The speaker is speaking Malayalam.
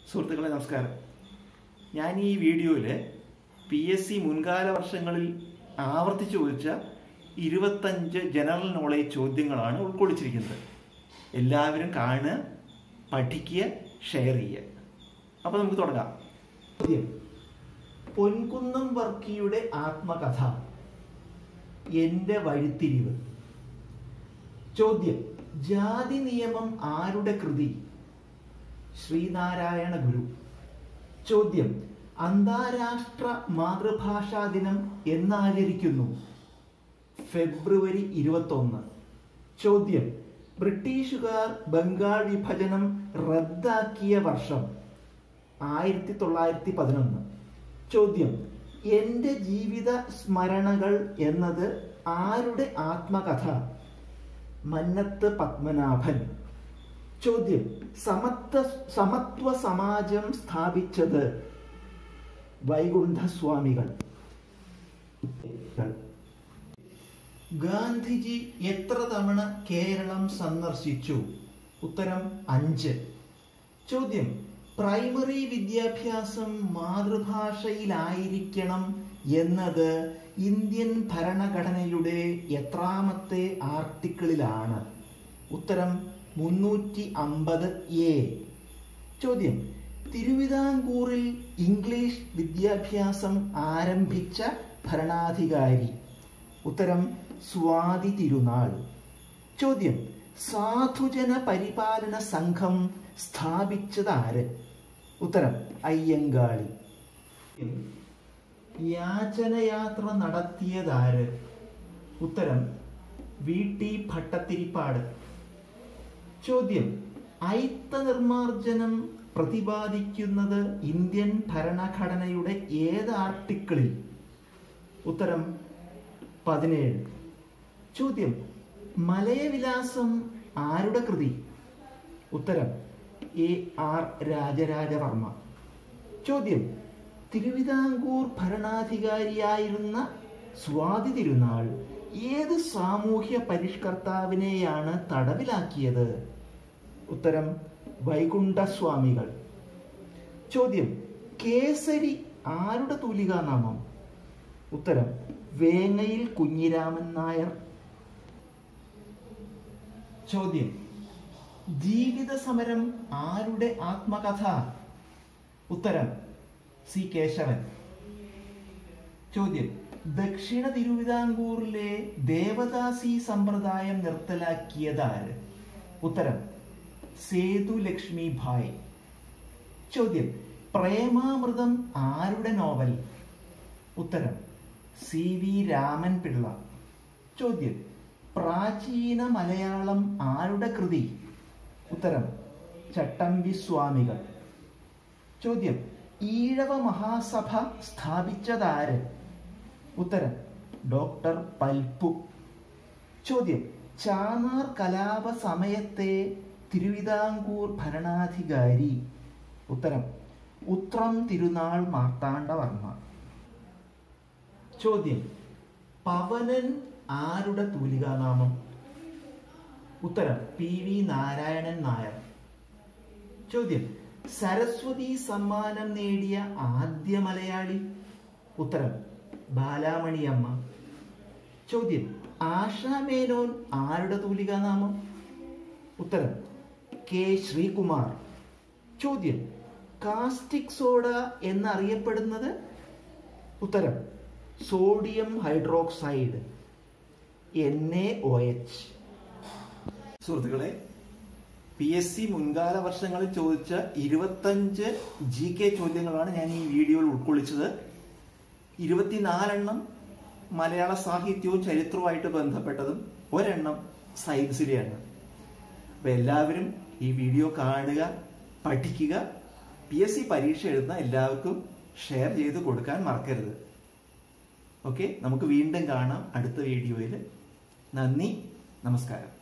സുഹൃത്തുക്കളെ നമസ്കാരം ഞാൻ ഈ വീഡിയോയിൽ പി എസ് സി മുൻകാല വർഷങ്ങളിൽ ആവർത്തിച്ച് ചോദിച്ച ഇരുപത്തഞ്ച് ജനറൽ നോളേജ് ചോദ്യങ്ങളാണ് ഉൾക്കൊള്ളിച്ചിരിക്കുന്നത് എല്ലാവരും കാണുക പഠിക്കുക ഷെയർ ചെയ്യുക അപ്പോൾ നമുക്ക് തുടങ്ങാം ചോദ്യം പൊൻകുന്നം വർക്കിയുടെ ആത്മകഥ എൻ്റെ വഴിത്തിരിവ് ചോദ്യം ജാതി നിയമം ആരുടെ കൃതി ശ്രീനാരായണ ഗുരു ചോദ്യം അന്താരാഷ്ട്ര മാതൃഭാഷാ ദിനം എന്നാചരിക്കുന്നു ഫെബ്രുവരി ഇരുപത്തൊന്ന് ചോദ്യം ബ്രിട്ടീഷുകാർ ബംഗാൾ വിഭജനം റദ്ദാക്കിയ വർഷം ആയിരത്തി തൊള്ളായിരത്തി പതിനൊന്ന് ചോദ്യം എൻ്റെ ജീവിത സ്മരണകൾ എന്നത് ആരുടെ ആത്മകഥ മന്നത്ത് പത്മനാഭൻ ചോദ്യം സമത്വ സമത്വ സമാജം സ്ഥാപിച്ചത് വൈകുണ്ഠസ്വാമികൾ ഗാന്ധിജി എത്ര തവണ കേരളം സന്ദർശിച്ചു ഉത്തരം അഞ്ച് ചോദ്യം പ്രൈമറി വിദ്യാഭ്യാസം മാതൃഭാഷയിലായിരിക്കണം എന്നത് ഇന്ത്യൻ ഭരണഘടനയുടെ എത്രാമത്തെ ആർട്ടിക്കിളിലാണ് ഉത്തരം മുന്നൂറ്റി അമ്പത് എ ചോദ്യം തിരുവിതാംകൂറിൽ ഇംഗ്ലീഷ് വിദ്യാഭ്യാസം ആരംഭിച്ച ഭരണാധികാരി ഉത്തരം സ്വാതി തിരുനാൾ ചോദ്യം സാധുജന പരിപാലന സംഘം സ്ഥാപിച്ചത് ആര് ഉത്തരം അയ്യങ്കാളി യാചനയാത്ര നടത്തിയതാര് ഉത്തരം വി ടി ഭട്ടത്തിരിപ്പാട് ചോദ്യം ഐത്ത നിർമാർജനം പ്രതിപാദിക്കുന്നത് ഇന്ത്യൻ ഭരണഘടനയുടെ ഏത് ആർട്ടിക്കിളിൽ ഉത്തരം പതിനേഴ് ചോദ്യം മലയവിലാസം ആരുടെ കൃതി ഉത്തരം എ ആർ രാജരാജവർമ്മ ചോദ്യം തിരുവിതാംകൂർ ഭരണാധികാരിയായിരുന്ന സ്വാതി തിരുനാൾ ഏത് സാമൂഹ്യ പരിഷ്കർത്താവിനെയാണ് തടവിലാക്കിയത് ഉത്തരം വൈകുണ്ഠസ്വാമികൾ ചോദ്യം കേസരി ആരുടെ തൂലികാനാമം ഉത്തരം വേങ്ങയിൽ കുഞ്ഞിരാമൻ നായർ ചോദ്യം ജീവിത സമരം ആരുടെ ആത്മകഥ ഉത്തരം സി കേശവൻ ചോദ്യം ദക്ഷിണ തിരുവിതാംകൂറിലെ ദേവദാസി സമ്പ്രദായം നിർത്തലാക്കിയതാര് ഉത്തരം സേതു ലക്ഷ്മി ഭായ് ചോദ്യം പ്രേമാമൃതം ആരുടെ നോവൽ ഉത്തരം സി വി രാമൻ പിള്ള ചോദ്യം പ്രാചീന മലയാളം ആരുടെ കൃതി ഉത്തരം ചട്ടമ്പി സ്വാമികൾ ചോദ്യം ഈഴവ മഹാസഭ സ്ഥാപിച്ചതാര് ഉത്തരം ഡോക്ടർ പൽപ്പു ചോദ്യം ചാനാർ കലാപ സമയത്തെ തിരുവിതാംകൂർ ഭരണാധികാരി ഉത്തരം ഉത്രം തിരുനാൾ മാർത്താണ്ഡവർമ്മ ചോദ്യം പവനൻ ആരുടെ തൂലികാനാമം ഉത്തരം പി വി നാരായണൻ നായർ ചോദ്യം സരസ്വതി സമ്മാനം നേടിയ ആദ്യ മലയാളി ഉത്തരം ബാലാമണിയമ്മ ചോദ്യം ആശാ മേനോൻ ആരുടെ തൂലികാനാമം ഉത്തരം കെ ശ്രീകുമാർ ചോദ്യം കാസ്റ്റിക് സോഡ എന്നറിയപ്പെടുന്നത് ഉത്തരം sodium hydroxide N A O H സുഹൃത്തുക്കളെ പി എസ് സി മുൻകാല വർഷങ്ങളിൽ ചോദിച്ച ഇരുപത്തഞ്ച് ജി കെ ചോദ്യങ്ങളാണ് ഞാൻ ഈ വീഡിയോയിൽ ഉൾക്കൊള്ളിച്ചത് ഇരുപത്തിനാലെണ്ണം മലയാള സാഹിത്യവും ചരിത്രവുമായിട്ട് ബന്ധപ്പെട്ടതും ഒരെണ്ണം സയൻസിലെയാണ് അപ്പോൾ എല്ലാവരും ഈ വീഡിയോ കാണുക പഠിക്കുക പി എസ് സി പരീക്ഷ എഴുതുന്ന എല്ലാവർക്കും ഷെയർ ചെയ്ത് കൊടുക്കാൻ മറക്കരുത് ഓക്കെ നമുക്ക് വീണ്ടും കാണാം അടുത്ത വീഡിയോയിൽ നന്ദി നമസ്കാരം